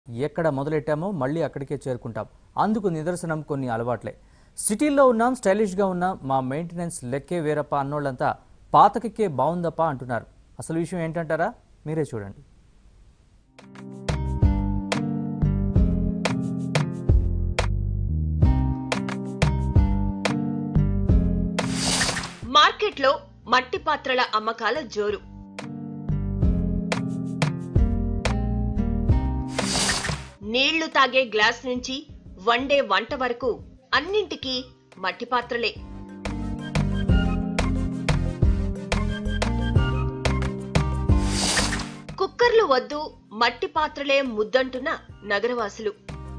ఎక్కడ మొదలెట్టామో మళ్ళీ అక్కడికే చేరుకుంటాం అందుకు నిదర్శనం కొన్ని అలవాట్లే సిటీల్లో ఉన్నాం స్టైలిష్గా ఉన్నాం మా మెయింటెనెన్స్ లెక్కే వేరప్ప అన్నోళ్ళంతా పాతకిక్కే బాగుందప్ప అంటున్నారు అసలు విషయం ఏంటంటారా మీరే చూడండి మార్కెట్లో మట్టి పాత్రల అమ్మకాల జోరు నీళ్లు తాగే గ్లాస్ నుంచి వండే వంట వరకు అన్నింటికీ మట్టి పాత్రలే కుక్కర్లు వద్దు మట్టి పాత్రలే ముద్దంటున్న నగరవాసులు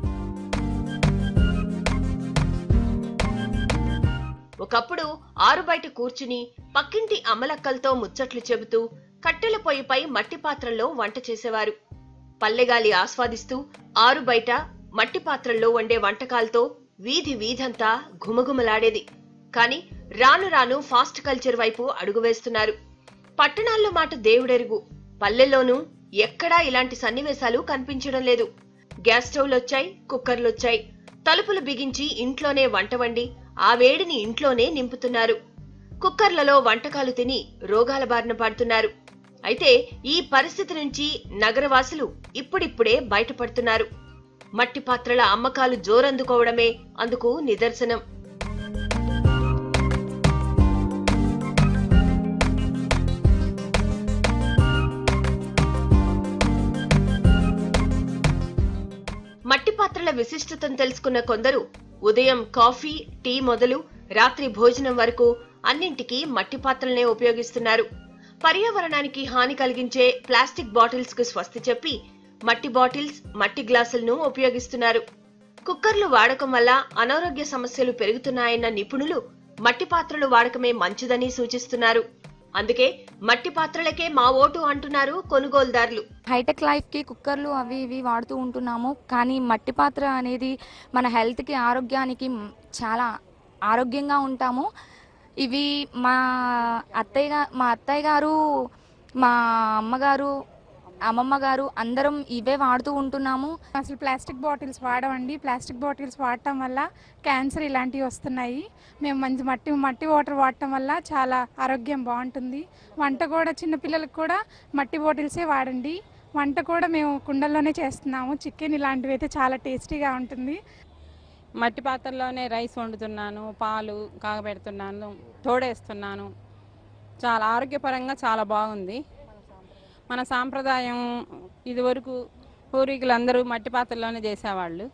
ఒకప్పుడు ఆరు బయట కూర్చుని పక్కింటి అమ్మలక్కలతో ముచ్చట్లు చెబుతూ కట్టెల పొయ్యిపై మట్టి పాత్రల్లో వంట చేసేవారు పల్లెగాలి ఆస్వాదిస్తూ ఆరు బయట మట్టి పాత్రల్లో వండే వంటకాలతో వీధి వీధంతా ఘుమఘుమలాడేది కాని రాను రాను ఫాస్ట్ కల్చర్ వైపు అడుగు వేస్తున్నారు పట్టణాల్లో మాట దేవుడెరుగు పల్లెల్లోనూ ఎక్కడా ఇలాంటి సన్నివేశాలు కనిపించడం లేదు గ్యాస్ స్టవ్లొచ్చాయి కుక్కర్లొచ్చాయి తలుపులు బిగించి ఇంట్లోనే వంట వండి ఆ వేడిని ఇంట్లోనే నింపుతున్నారు కుక్కర్లలో వంటకాలు తిని రోగాల బారిన పడుతున్నారు అయితే ఈ పరిస్థితి నుంచి నగరవాసులు ఇప్పుడిప్పుడే బయటపడుతున్నారు మట్టి పాత్రల అమ్మకాలు జోరందుకోవడమే అందుకు నిదర్శనం మట్టి పాత్రల విశిష్టతను తెలుసుకున్న కొందరు ఉదయం కాఫీ టీ మొదలు రాత్రి భోజనం వరకు అన్నింటికీ మట్టి పాత్రలనే ఉపయోగిస్తున్నారు పర్యావరణానికి హాని కలిగించే ప్లాస్టిక్ బాటిల్స్ కు స్వస్తి చెప్పి మట్టి బాటిల్స్ మట్టి గ్లాసులను ఉపయోగిస్తున్నారు కుక్కర్లు వాడకం వల్ల అనారోగ్య సమస్యలు పెరుగుతున్నాయన్న నిపుణులు మట్టి పాత్రలు వాడకమే మంచిదని సూచిస్తున్నారు అందుకే మట్టి పాత్రలకే మా ఓటు అంటున్నారు కొనుగోలుదారులు హైటెక్ లైఫ్కి కుక్కర్లు అవి ఇవి వాడుతూ ఉంటున్నాము కానీ మట్టి పాత్ర అనేది మన హెల్త్కి ఆరోగ్యానికి మ్ చాలా ఆరోగ్యంగా ఉంటాము ఇవి మా అత్తయ్య గా- మా అత్తయ్య గారు మా అమ్మగారు అమ్మమ్మ గారు అందరం ఇవే వాడుతూ ఉంటున్నాము అసలు ప్లాస్టిక్ బాటిల్స్ వాడమండి ప్లాస్టిక్ బాటిల్స్ వాడటం వల్ల క్యాన్సర్ ఇలాంటివి వస్తున్నాయి మేము మంచి మట్టి మట్టి వాటర్ వాడటం వల్ల చాలా ఆరోగ్యం బాగుంటుంది వంట కూడా చిన్నపిల్లలకు కూడా మట్టి బాటిల్సే వాడండి వంట కూడా మేము కుండల్లోనే చేస్తున్నాము చికెన్ ఇలాంటివి అయితే చాలా టేస్టీగా ఉంటుంది మట్టి పాత్రలోనే రైస్ వండుతున్నాను పాలు కాగబెడుతున్నాను తోడేస్తున్నాను చాలా ఆరోగ్యపరంగా చాలా బాగుంది మన సాంప్రదాయం ఇదివరకు పూర్వీకులు అందరూ మట్టి పాత్రలోనే చేసేవాళ్ళు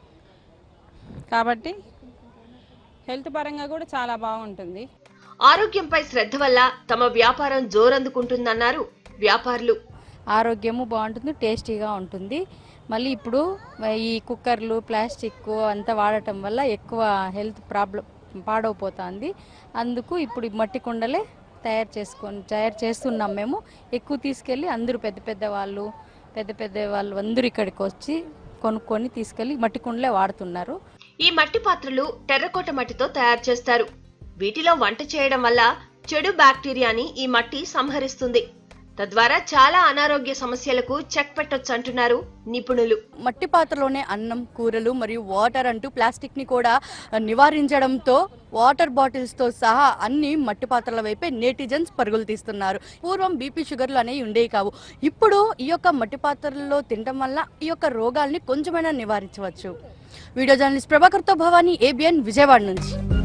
కాబట్టి హెల్త్ పరంగా కూడా చాలా బాగుంటుంది ఆరోగ్యంపై శ్రద్ధ వల్ల తమ వ్యాపారం జోరందుకుంటుందన్నారు వ్యాపారులు ఆరోగ్యము బాగుంటుంది టేస్టీగా ఉంటుంది మళ్ళీ ఇప్పుడు ఈ కుక్కర్లు ప్లాస్టిక్ అంతా వాడటం వల్ల ఎక్కువ హెల్త్ ప్రాబ్లం పాడైపోతుంది అందుకు ఇప్పుడు ఈ మట్టి కుండలే తయారు చేసుకొని తయారు చేస్తున్నాం మేము ఎక్కువ తీసుకెళ్ళి అందరూ పెద్ద పెద్ద వాళ్ళు పెద్ద పెద్ద వాళ్ళు అందరూ ఇక్కడికి వచ్చి కొనుక్కొని తీసుకెళ్ళి మట్టి కుండలే వాడుతున్నారు ఈ మట్టి పాత్రలు టెర్రకోట మట్టితో తయారు చేస్తారు వీటిలో వంట చేయడం వల్ల చెడు బ్యాక్టీరియాని ఈ మట్టి సంహరిస్తుంది తద్వారా చాలా అనారోగ్య సమస్యలకు చెక్ పెట్టొచ్చంటున్నారు నిపుణులు మట్టి పాత్రలోనే అన్నం కూరలు మరియు వాటర్ అంటూ ప్లాస్టిక్ ని కూడా నివారించడంతో వాటర్ బాటిల్స్ తో సహా అన్ని మట్టి పాత్రల వైపే నేటిజన్స్ పరుగులు తీస్తున్నారు పూర్వం బీపీ షుగర్లు అనేవి ఉండేవి కావు ఇప్పుడు ఈ యొక్క మట్టి పాత్రల్లో తినడం వల్ల ఈ యొక్క రోగాల్ని కొంచెమైనా నివారించవచ్చు వీడియో జర్నలిస్ట్ ప్రభాకర్తో భవానీ ఏబిఎన్ విజయవాడ నుంచి